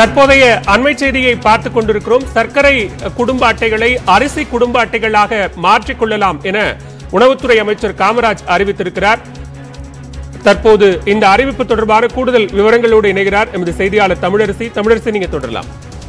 தற்போதைய அண்மை செய்தியை பார்த்துக் கொண்டிருக்கிறோம் சர்க்கரை குடும்ப அட்டைகளை அரிசி குடும்ப அட்டைகளாக மாற்றிக் கொள்ளலாம் என உணவுத்துறை அமைச்சர் காமராஜ் அறிவித்திருக்கிறார் தற்போது இந்த அறிவிப்பு தொடர்பான கூடுதல் விவரங்களோடு இணைகிறார் எமது செய்தியாளர் தமிழரசி தமிழரசி நீங்க தொடரலாம்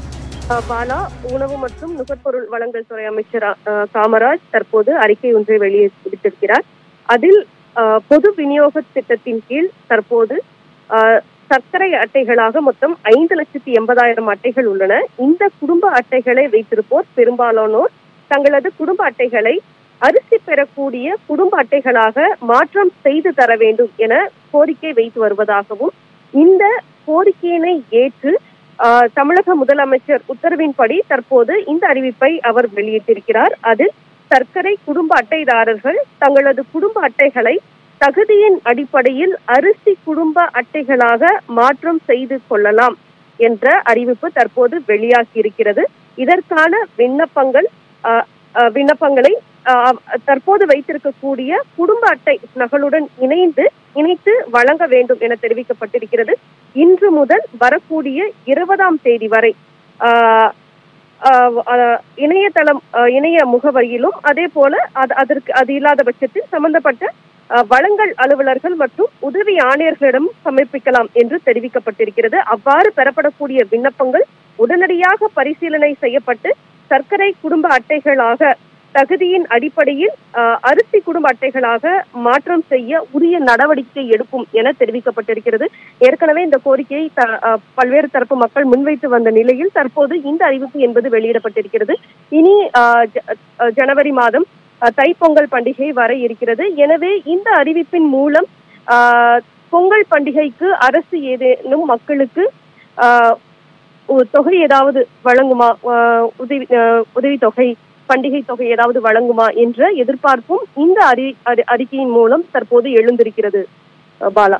அஹ் பாலா உணவு மற்றும் நுகர்பொருள் வழங்கல் துறை அமைச்சர் அஹ், காமராஜ் தற்போது அறிக்கை ஒன்றை வெளியிட்டிருக்கிறார் அதில் அஹ், பொது விநியோக திட்டத்தின் கீழ் தற்போது அஹ், சர்க்கரை அட்டைகளாக மொத்தம் ஐந்து லட்சத்தி எண்பதாயிரம் அட்டைகள் உள்ளன இந்த குடும்ப அட்டைகளை வைத்திருப்போர் பெரும்பாலானோர் தங்களது குடும்ப அட்டைகளை அரிசி பெறக்கூடிய குடும்ப அட்டைகளாக மாற்றம் செய்து தர வேண்டும் என கோரிக்கை வைத்து வருவதாகவும் இந்த கோரிக்கையினை ஏற்று ஆஹ் தமிழக முதலமைச்சர் உத்தரவின்படி தற்போது இந்த அறிவிப்பை அவர் வெளியிட்டிருக்கிறார் அதில் சர்க்கரை குடும்ப அட்டைதாரர்கள் தங்களது குடும்ப அட்டைகளை தகுதியின் அடிப்படையில் அரிசி குடும்ப அட்டைகளாக மாற்றம் செய்து கொள்ளலாம் என்ற அறிவிப்பு தற்போது வெளியாகி இருக்கிறது இதற்கான விண்ணப்பங்கள் ஆஹ், ஆஹ், விண்ணப்பங்களை ஆஹ், தற்போது வைத்திருக்கக்கூடிய குடும்ப அட்டை நகலுடன் இணைந்து இணைத்து வழங்க வேண்டும் என தெரிவிக்கப்பட்டிருக்கிறது இன்று முதல் வரக்கூடிய இருபதாம் தேதி வரை ஆஹ், ஆஹ், ஆஹ், இணையதளம் ஆஹ், இணைய முகவரியிலும் அதே போல அது அதற்கு அது இல்லாத பட்சத்தில் சம்பந்தப்பட்ட ஆஹ், வழங்கல் அலுவலர்கள் மற்றும் உதவி ஆணையர்களிடம் சமர்ப்பிக்கலாம் என்று தெரிவிக்கப்பட்டிருக்கிறது அவ்வாறு பெறப்படக்கூடிய விண்ணப்பங்கள் உடனடியாக பரிசீலனை செய்யப்பட்டு சர்க்கரை குடும்ப அட்டைகளாக தகுதியின் அடிப்படையில் ஆஹ், அரிசி குடும்ப அட்டைகளாக மாற்றம் செய்ய உரிய நடவடிக்கை எடுக்கும் என தெரிவிக்கப்பட்டிருக்கிறது ஏற்கனவே இந்த கோரிக்கையை த- ஆஹ், பல்வேறு தரப்பு மக்கள் முன்வைத்து வந்த நிலையில் தற்போது இந்த அறிவிப்பு என்பது வெளியிடப்பட்டிருக்கிறது இனி ஆஹ், ஜ- ஆஹ், ஜனவரி மாதம் ஆஹ், தைப்பொங்கல் பண்டிகை வர இருக்கிறது எனவே இந்த அறிவிப்பின் மூலம் ஆஹ், பொங்கல் பண்டிகைக்கு அரசு ஏதேனும் மக்களுக்கு ஆஹ், ஒரு தொகை ஏதாவது வழங்குமா ஆஹ், உதவி ஆஹ், உதவித்தொகை பண்டிகை தொகை ஏதாவது வழங்குமா என்ற எதிர்பார்ப்பும் இந்த அறி அறி- அறிக்கையின் மூலம் தற்போது எழுந்திருக்கிறது அஹ், பாலா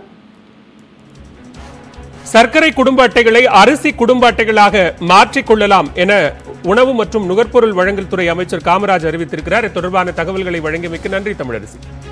சர்க்கரை குடும்ப அட்டைகளை அரிசி குடும்ப அட்டைகளாக மாற்றிக் கொள்ளலாம் என உணவு மற்றும் நுகர்பொருள் வழங்கல் துறை அமைச்சர் காமராஜ் அறிவித்திருக்கிறார் இது தொடர்பான தகவல்களை வழங்கியமைக்கு நன்றி தமிழரசி